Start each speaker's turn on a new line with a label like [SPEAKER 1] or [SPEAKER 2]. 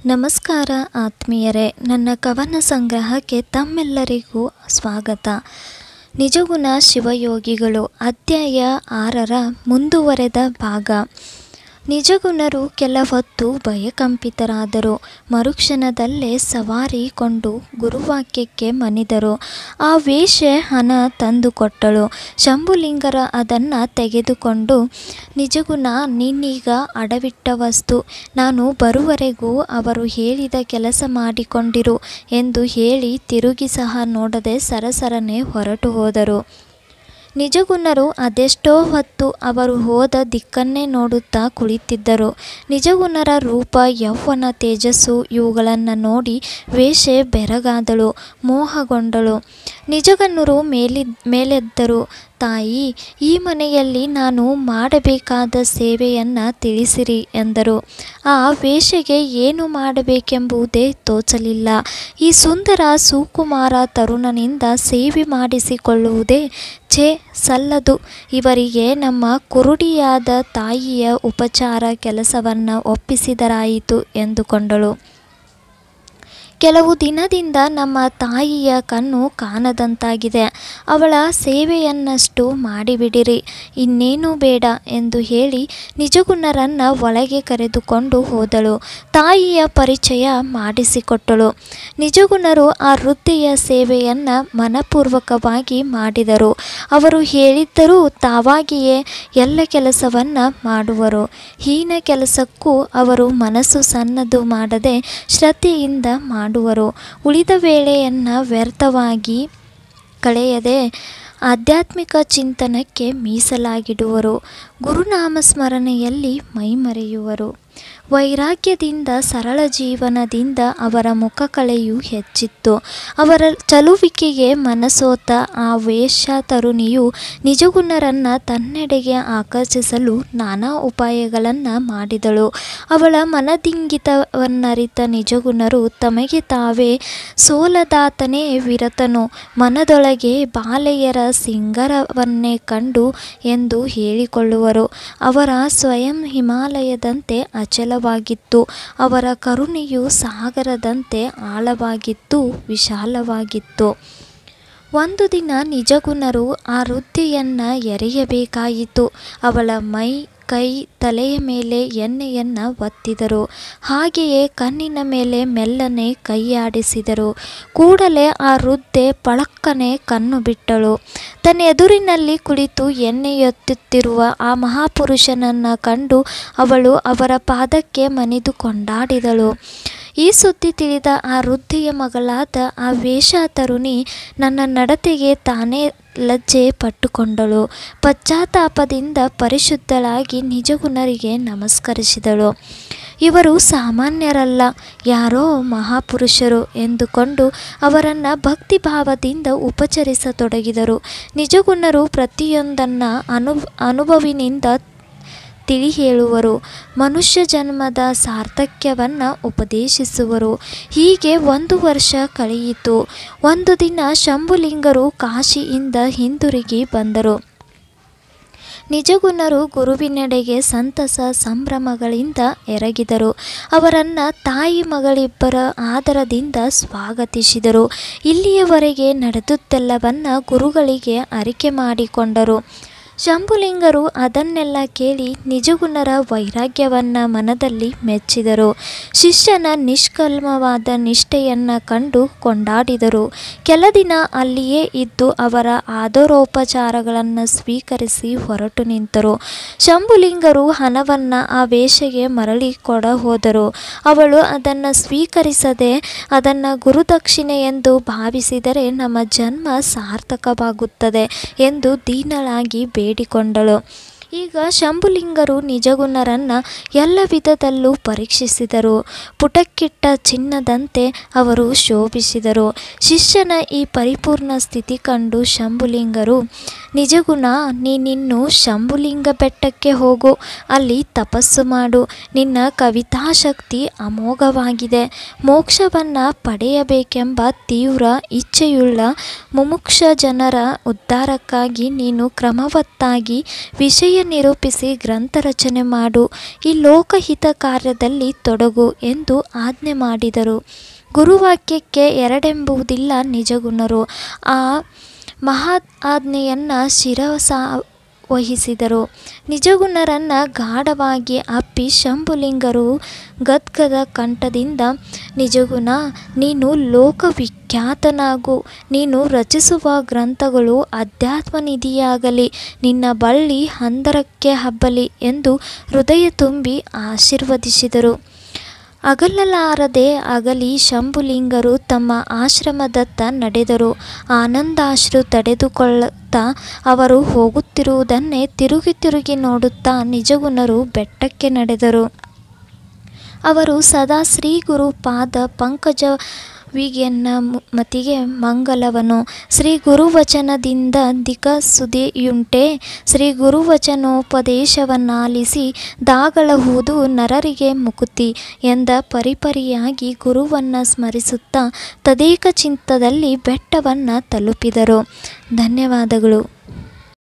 [SPEAKER 1] ನಮಸ್ಕಾರ ಆತ್ಮೀಯರೇ ನನ್ನ ಕವನ ಸಂಗ್ರಹಕ್ಕೆ ತಮ್ಮೆಲ್ಲರಿಗೂ ಸ್ವಾಗತ ನಿಜಗುಣ ಶಿವಯೋಗಿಗಳು ಅಧ್ಯಾಯ ಆರರ ಮುಂದುವರೆದ ಭಾಗ ನಿಜಗುಣರು ಕೆಲ ಹೊತ್ತು ಭಯಕಂಪಿತರಾದರು ಮರುಕ್ಷಣದಲ್ಲೇ ಸವಾರಿ ಕೊಂಡು ಗುರುವಾಕ್ಯಕ್ಕೆ ಮನಿದರು ಆ ವೇಷೆ ಹಣ ತಂದುಕೊಟ್ಟಳು ಶಂಭುಲಿಂಗರ ಅದನ್ನು ತೆಗೆದುಕೊಂಡು ನಿಜಗುಣ ನೀನೀಗ ಅಡವಿಟ್ಟ ವಸ್ತು ನಾನು ಬರುವವರೆಗೂ ಅವರು ಹೇಳಿದ ಕೆಲಸ ಮಾಡಿಕೊಂಡಿರು ಎಂದು ಹೇಳಿ ತಿರುಗಿ ಸಹ ನೋಡದೆ ಸರಸರನೆ ಹೊರಟು ಹೋದರು ನಿಜಗುಣರು ಅದೆಷ್ಟೋ ಹೊತ್ತು ಅವರು ಹೋದ ದಿಕ್ಕನ್ನೇ ನೋಡುತ್ತಾ ಕುಳಿತಿದ್ದರು ನಿಜಗುಣರ ರೂಪ ಯೌವನ ತೇಜಸ್ಸು ಇವುಗಳನ್ನು ನೋಡಿ ವೇಷೆ ಬೆರಗಾದಳು ಮೋಹಗೊಂಡಳು ನಿಜಗನ್ನರು ಮೇಲಿ ಮೇಲೆದ್ದರು ತಾಯಿ ಈ ಮನೆಯಲ್ಲಿ ನಾನು ಮಾಡಬೇಕಾದ ಸೇವೆಯನ್ನು ತಿಳಿಸಿರಿ ಎಂದರು ಆ ವೇಷೆಗೆ ಏನು ಮಾಡಬೇಕೆಂಬುದೇ ತೋಚಲಿಲ್ಲ ಈ ಸುಂದರ ಸುಕುಮಾರ ತರುಣನಿಂದ ಸೇವೆ ಮಾಡಿಸಿಕೊಳ್ಳುವುದೇ ಛೇ ಸಲ್ಲದು ಇವರಿಗೆ ನಮ್ಮ ಕುರುಡಿಯಾದ ತಾಯಿಯ ಉಪಚಾರ ಕೆಲಸವನ್ನು ಒಪ್ಪಿಸಿದರಾಯಿತು ಎಂದುಕೊಂಡಳು ಕೆಲವು ದಿನದಿಂದ ನಮ್ಮ ತಾಯಿಯ ಕಣ್ಣು ಕಾಣದಂತಾಗಿದೆ ಅವಳ ಸೇವೆಯನ್ನಷ್ಟು ಮಾಡಿಬಿಡಿರಿ ಇನ್ನೇನೂ ಬೇಡ ಎಂದು ಹೇಳಿ ನಿಜಗುಣರನ್ನು ಒಳಗೆ ಕರೆದುಕೊಂಡು ಹೋದಳು ತಾಯಿಯ ಪರಿಚಯ ಮಾಡಿಸಿಕೊಟ್ಟಳು ನಿಜಗುಣರು ಆ ವೃದ್ಧೆಯ ಸೇವೆಯನ್ನು ಮನಪೂರ್ವಕವಾಗಿ ಮಾಡಿದರು ಅವರು ಹೇಳಿದ್ದರೂ ತಾವಾಗಿಯೇ ಎಲ್ಲ ಕೆಲಸವನ್ನು ಮಾಡುವರು ಹೀನ ಕೆಲಸಕ್ಕೂ ಅವರು ಮನಸ್ಸು ಸನ್ನದು ಮಾಡದೆ ಶ್ರದ್ಧೆಯಿಂದ ಮಾಡುವರು ಉಳಿದ ವೇಳೆಯನ್ನು ವ್ಯರ್ಥವಾಗಿ ಕಳೆಯದೆ ಆಧ್ಯಾತ್ಮಿಕ ಚಿಂತನಕ್ಕೆ ಮೀಸಲಾಗಿಡುವರು ಗುರುನಾಮ ಸ್ಮರಣೆಯಲ್ಲಿ ಮೈಮರೆಯುವರು ವೈರಾಗ್ಯದಿಂದ ಸರಳ ಜೀವನದಿಂದ ಅವರ ಮುಖಕಳೆಯು ಹೆಚ್ಚಿತ್ತು ಅವರ ಚಲುವಿಕೆಗೆ ಮನಸೋತ ಆ ವೇಷ ತರುಣಿಯು ನಿಜಗುಣರನ್ನು ತನ್ನೆಡೆಗೆ ಆಕರ್ಷಿಸಲು ನಾನಾ ಉಪಾಯಗಳನ್ನು ಮಾಡಿದಳು ಅವಳ ಮನದಿಂಗಿತವನ್ನರಿತ ನಿಜಗುಣರು ತಮಗೆ ತಾವೇ ಸೋಲದಾತನೇ ವಿರತನು ಮನದೊಳಗೆ ಬಾಲೆಯರ ಸಿಂಗರವನ್ನೇ ಕಂಡು ಎಂದು ಹೇಳಿಕೊಳ್ಳುವರು ಅವರ ಸ್ವಯಂ ಹಿಮಾಲಯದಂತೆ ಅಚಲವಾಗಿತ್ತು ಅವರ ಕರುಣೆಯು ಸಾಗರದಂತೆ ಆಳವಾಗಿತ್ತು ವಿಶಾಲವಾಗಿತ್ತು ಒಂದು ದಿನ ನಿಜಗುಣರು ಆ ವೃದ್ಧೆಯನ್ನು ಎರೆಯಬೇಕಾಯಿತು ಅವಳ ಮೈ ಕೈ ತಲೆಯ ಮೇಲೆ ಎಣ್ಣೆಯನ್ನು ಒತ್ತಿದರು ಹಾಗೆಯೇ ಕಣ್ಣಿನ ಮೇಲೆ ಮೆಲ್ಲನೆ ಕೈಯಾಡಿಸಿದರು ಕೂಡಲೇ ಆ ವೃದ್ಧೆ ಪಳಕ್ಕನೆ ಕಣ್ಣು ಬಿಟ್ಟಳು ತನ್ನ ಎದುರಿನಲ್ಲಿ ಕುಳಿತು ಎಣ್ಣೆಯೊತ್ತುತ್ತಿರುವ ಆ ಮಹಾಪುರುಷನನ್ನು ಕಂಡು ಅವಳು ಅವರ ಪಾದಕ್ಕೆ ಮನಿದು ಕೊಂಡಾಡಿದಳು ಈ ಸುದ್ದಿ ತಿಳಿದ ಆ ವೃದ್ಧೆಯ ಮಗಳಾದ ಆ ವೇಷ ತರುಣಿ ನನ್ನ ನಡತೆಗೆ ತಾನೇ ಲಜ್ಜೆ ಪಟ್ಟುಕೊಂಡಳು ಪಶ್ಚಾತ್ತಾಪದಿಂದ ಪರಿಶುದ್ಧಳಾಗಿ ನಿಜಗುಣರಿಗೆ ನಮಸ್ಕರಿಸಿದಳು ಇವರು ಸಾಮಾನ್ಯರಲ್ಲ ಯಾರೋ ಮಹಾಪುರುಷರು ಎಂದುಕೊಂಡು ಅವರನ್ನು ಭಕ್ತಿಭಾವದಿಂದ ಉಪಚರಿಸತೊಡಗಿದರು ನಿಜಗುಣರು ಪ್ರತಿಯೊಂದನ್ನು ಅನು ಅನುಭವಿನಿಂದ ತಿಳಿ ಹೇಳುವರು ಮನುಷ್ಯ ಜನ್ಮದ ಸಾರ್ಥಕ್ಯವನ್ನು ಉಪದೇಶಿಸುವರು ಹೀಗೆ ಒಂದು ವರ್ಷ ಕಳೆಯಿತು ಒಂದು ದಿನ ಶಂಭುಲಿಂಗರು ಕಾಶಿಯಿಂದ ಹಿಂದಿರುಗಿ ಬಂದರು ನಿಜಗುಣರು ಗುರುವಿನೆಡೆಗೆ ಸಂತಸ ಸಂಭ್ರಮಗಳಿಂದ ಎರಗಿದರು ಅವರನ್ನು ತಾಯಿ ಮಗಳಿಬ್ಬರ ಆದರದಿಂದ ಸ್ವಾಗತಿಸಿದರು ಇಲ್ಲಿಯವರೆಗೆ ನಡೆದುದೆಲ್ಲವನ್ನು ಗುರುಗಳಿಗೆ ಅರಿಕೆ ಮಾಡಿಕೊಂಡರು ಶಂಭುಲಿಂಗರು ಅದನ್ನೆಲ್ಲ ಕೇಳಿ ನಿಜಗುಣರ ವೈರಾಗ್ಯವನ್ನು ಮನದಲ್ಲಿ ಮೆಚ್ಚಿದರು ಶಿಷ್ಯನ ನಿಷ್ಕಲ್ಮವಾದ ನಿಷ್ಠೆಯನ್ನು ಕಂಡು ಕೊಂಡಾಡಿದರು ಕೆಲ ದಿನ ಅಲ್ಲಿಯೇ ಇದ್ದು ಅವರ ಆದರೋಪಚಾರಗಳನ್ನು ಸ್ವೀಕರಿಸಿ ಹೊರಟು ನಿಂತರು ಶಂಭುಲಿಂಗರು ಹಣವನ್ನು ಆ ವೇಷೆಗೆ ಮರಳಿ ಕೊಡ ಹೋದರು ಅವಳು ಅದನ್ನು ಸ್ವೀಕರಿಸದೆ ಅದನ್ನು ಗುರುದಕ್ಷಿಣೆ ಎಂದು ಭಾವಿಸಿದರೆ ನಮ್ಮ ಜನ್ಮ ಸಾರ್ಥಕವಾಗುತ್ತದೆ ಎಂದು ದೀನಳಾಗಿ ಬೇಡಿಕೊಂಡಳು ಈಗ ಶಂಭುಲಿಂಗರು ನಿಜಗುಣರನ್ನು ಎಲ್ಲ ವಿಧದಲ್ಲೂ ಪರೀಕ್ಷಿಸಿದರು ಪುಟಕ್ಕಿಟ್ಟ ಚಿನ್ನದಂತೆ ಅವರು ಶೋಭಿಸಿದರು ಶಿಷ್ಯನ ಈ ಪರಿಪೂರ್ಣ ಸ್ಥಿತಿ ಕಂಡು ಶಂಭುಲಿಂಗರು ನಿಜಗುಣ ನೀನಿನ್ನು ಶಂಭುಲಿಂಗ ಬೆಟ್ಟಕ್ಕೆ ಹೋಗು ಅಲ್ಲಿ ತಪಸ್ಸು ಮಾಡು ನಿನ್ನ ಕವಿತಾಶಕ್ತಿ ಅಮೋಘವಾಗಿದೆ ಮೋಕ್ಷವನ್ನು ಪಡೆಯಬೇಕೆಂಬ ತೀವ್ರ ಇಚ್ಛೆಯುಳ್ಳ ಮುಮುಕ್ಷ ಜನರ ಉದ್ಧಾರಕ್ಕಾಗಿ ನೀನು ಕ್ರಮವತ್ತಾಗಿ ವಿಷಯ ಹೃದಯ ನಿರೂಪಿಸಿ ಗ್ರಂಥ ರಚನೆ ಮಾಡು ಈ ಲೋಕಹಿತ ಕಾರ್ಯದಲ್ಲಿ ತೊಡಗು ಎಂದು ಆಜ್ಞೆ ಮಾಡಿದರು ಗುರುವಾಕ್ಯಕ್ಕೆ ಎರಡೆಂಬುವುದಿಲ್ಲ ನಿಜಗುಣರು ಆ ಮಹಾ ಆಜ್ಞೆಯನ್ನು ಶಿರಸ ವಹಿಸಿದರು ನಿಜಗುಣರನ್ನು ಗಾಢವಾಗಿ ಅಪ್ಪಿ ಶಂಭುಲಿಂಗರು ಗದ್ಗದ ಕಂಠದಿಂದ ನಿಜಗುಣ ನೀನು ಲೋಕವಿಖ್ಯಾತನಾಗು ನೀನು ರಚಿಸುವ ಗ್ರಂಥಗಳು ಅಧ್ಯಾತ್ಮನಿಧಿಯಾಗಲಿ ನಿನ್ನ ಬಳ್ಳಿ ಹಂದರಕ್ಕೆ ಹಬ್ಬಲಿ ಎಂದು ಹೃದಯ ತುಂಬಿ ಆಶೀರ್ವದಿಸಿದರು ಅಗಲಲಾರದೆ ಅಗಲಿ ಶಂಭುಲಿಂಗರು ತಮ್ಮ ಆಶ್ರಮದತ್ತ ನಡೆದರು ಆನಂದಾಶ್ರು ತಡೆದುಕೊಳ್ಳುತ್ತಾ ಅವರು ಹೋಗುತ್ತಿರುವುದನ್ನೇ ತಿರುಗಿ ತಿರುಗಿ ನೋಡುತ್ತಾ ನಿಜಗುಣರು ಬೆಟ್ಟಕ್ಕೆ ನಡೆದರು ಅವರು ಸದಾ ಶ್ರೀ ಗುರು ಪಾದ ಪಂಕಜ ವಿಗೆನ್ನ ಮತಿಗೆ ಮಂಗಲವನು ಶ್ರೀ ಗುರುವಚನದಿಂದ ದಿಕ ಸುದೆಯುಂಟೆ ಶ್ರೀ ಗುರುವಚನೋಪದೇಶವನ್ನಾಲಿಸಿ ದಾಗಳಹುದು ನರರಿಗೆ ಮುಕುತಿ ಎಂದ ಪರಿಪರಿಯಾಗಿ ಗುರುವನ್ನು ಸ್ಮರಿಸುತ್ತಾ ತದೇಕ ಚಿತ್ತದಲ್ಲಿ ಬೆಟ್ಟವನ್ನು ತಲುಪಿದರು ಧನ್ಯವಾದಗಳು